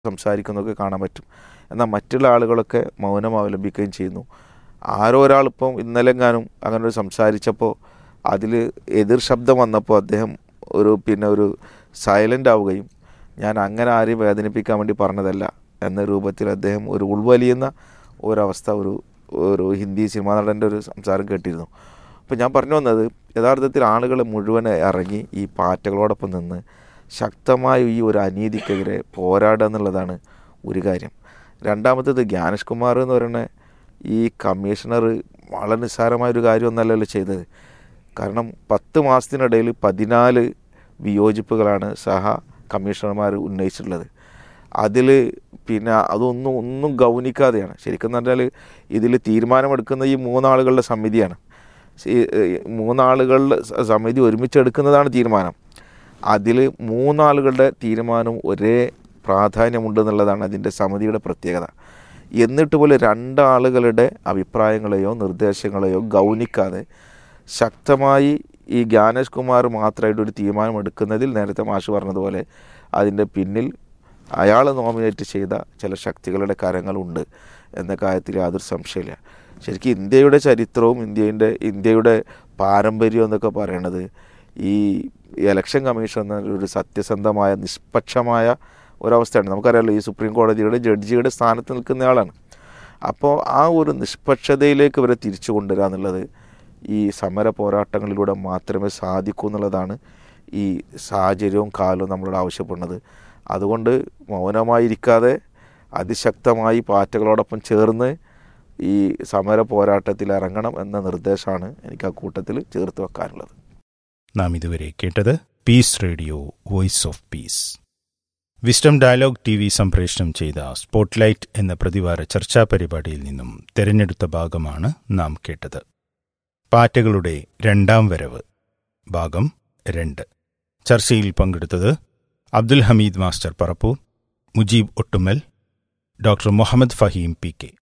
സംസാരിക്കുന്നതൊക്കെ കാണാൻ പറ്റും എന്നാൽ മറ്റുള്ള ആളുകളൊക്കെ മൗനം അവലംബിക്കുകയും ചെയ്യുന്നു ആരോ ഒരാളിപ്പം ഇന്നലെങ്ങാനും അങ്ങനെ ഒരു സംസാരിച്ചപ്പോൾ അതിൽ എതിർ ശബ്ദം വന്നപ്പോൾ അദ്ദേഹം ഒരു പിന്നെ ഒരു സൈലൻ്റ് ആവുകയും ഞാൻ അങ്ങനെ ആരെയും വേദനിപ്പിക്കാൻ വേണ്ടി പറഞ്ഞതല്ല എന്ന രൂപത്തിൽ അദ്ദേഹം ഒരു ഉൾവലിയുന്ന ഒരവസ്ഥ ഒരു ഒരു ഹിന്ദി സിനിമാ നടൻ്റെ ഒരു സംസാരം കേട്ടിരുന്നു അപ്പോൾ ഞാൻ പറഞ്ഞു വന്നത് യഥാർത്ഥത്തിൽ ആളുകൾ മുഴുവൻ ഇറങ്ങി ഈ പാറ്റകളോടൊപ്പം നിന്ന് ശക്തമായ ഈ ഒരു അനീതിക്കെതിരെ പോരാടുക എന്നുള്ളതാണ് ഒരു കാര്യം രണ്ടാമത്തേത് ജ്ഞാനേഷ് കുമാർ എന്ന് പറയുന്ന ഈ കമ്മീഷണർ വളരെ നിസ്സാരമായൊരു കാര്യമൊന്നല്ലല്ലോ ചെയ്തത് കാരണം പത്ത് മാസത്തിനിടയിൽ പതിനാല് വിയോജിപ്പുകളാണ് സഹ കമ്മീഷണർമാർ ഉന്നയിച്ചിട്ടുള്ളത് അതിൽ പിന്നെ അതൊന്നും ഒന്നും ഗൗനിക്കാതെയാണ് ശരിക്കും പറഞ്ഞാൽ ഇതിൽ തീരുമാനമെടുക്കുന്ന ഈ മൂന്നാളുകളുടെ സമിതിയാണ് ഈ- ഈ മൂന്നാളുകളുടെ സ- സമിതി ഒരുമിച്ചെടുക്കുന്നതാണ് തീരുമാനം അതിൽ മൂന്നാളുകളുടെ തീരുമാനം ഒരേ പ്രാധാന്യമുണ്ട് എന്നുള്ളതാണ് അതിൻ്റെ സമിതിയുടെ പ്രത്യേകത എന്നിട്ട് പോലും രണ്ടാളുകളുടെ അഭിപ്രായങ്ങളെയോ നിർദ്ദേശങ്ങളെയോ ഗൗനിക്കാതെ ശക്തമായി ഈ ജ്ഞാനേഷ് കുമാർ മാത്രമായിട്ട് ഒരു തീരുമാനം എടുക്കുന്നതിൽ നേരത്തെ മാഷ് പറഞ്ഞതുപോലെ അതിൻ്റെ പിന്നിൽ അയാൾ നോമിനേറ്റ് ചെയ്ത ചില ശക്തികളുടെ കരങ്ങളുണ്ട് എന്ന കാര്യത്തിൽ യാതൊരു സംശയമില്ല ശരിക്കും ഇന്ത്യയുടെ ചരിത്രവും ഇന്ത്യൻ്റെ ഇന്ത്യയുടെ പാരമ്പര്യം എന്നൊക്കെ പറയണത് ഈ ഇലക്ഷൻ കമ്മീഷൻ എന്ന ഒരു സത്യസന്ധമായ നിഷ്പക്ഷമായ ഒരവസ്ഥയാണ് നമുക്കറിയാമല്ലോ ഈ സുപ്രീം കോടതിയുടെ ജഡ്ജിയുടെ സ്ഥാനത്ത് നിൽക്കുന്നയാളാണ് അപ്പോൾ ആ ഒരു നിഷ്പക്ഷതയിലേക്ക് ഇവരെ തിരിച്ചു കൊണ്ടുവരിക എന്നുള്ളത് ഈ സമര പോരാട്ടങ്ങളിലൂടെ മാത്രമേ സാധിക്കൂ എന്നുള്ളതാണ് ഈ സാഹചര്യവും കാലവും നമ്മളോട് ആവശ്യപ്പെടുന്നത് അതുകൊണ്ട് മൗനമായിരിക്കാതെ അതിശക്തമായി പാറ്റകളോടൊപ്പം ചേർന്ന് ഈ സമര പോരാട്ടത്തിൽ ഇറങ്ങണം എന്ന നിർദ്ദേശമാണ് എനിക്ക് ആ കൂട്ടത്തിൽ ചേർത്ത് വെക്കാനുള്ളത് നാം ഇതുവരെ കേട്ടത് Peace Radio voice of peace wisdom dialogue T V സംപ്രേഷണം ചെയ്ത സ്പോട്ട്ലൈറ്റ് എന്ന പ്രതിവാര ചർച്ചാ പരിപാടിയിൽ നിന്നും തെരഞ്ഞെടുത്ത ഭാഗമാണ് നാം കേട്ടത് പാറ്റകളുടെ രണ്ടാം വരവ് ഭാഗം രണ്ട് ചർച്ചയിൽ പങ്കെടുത്തത് Abdul Hameed master Parappur Mujeeb Ottumal doctor Muhammad Faheem P K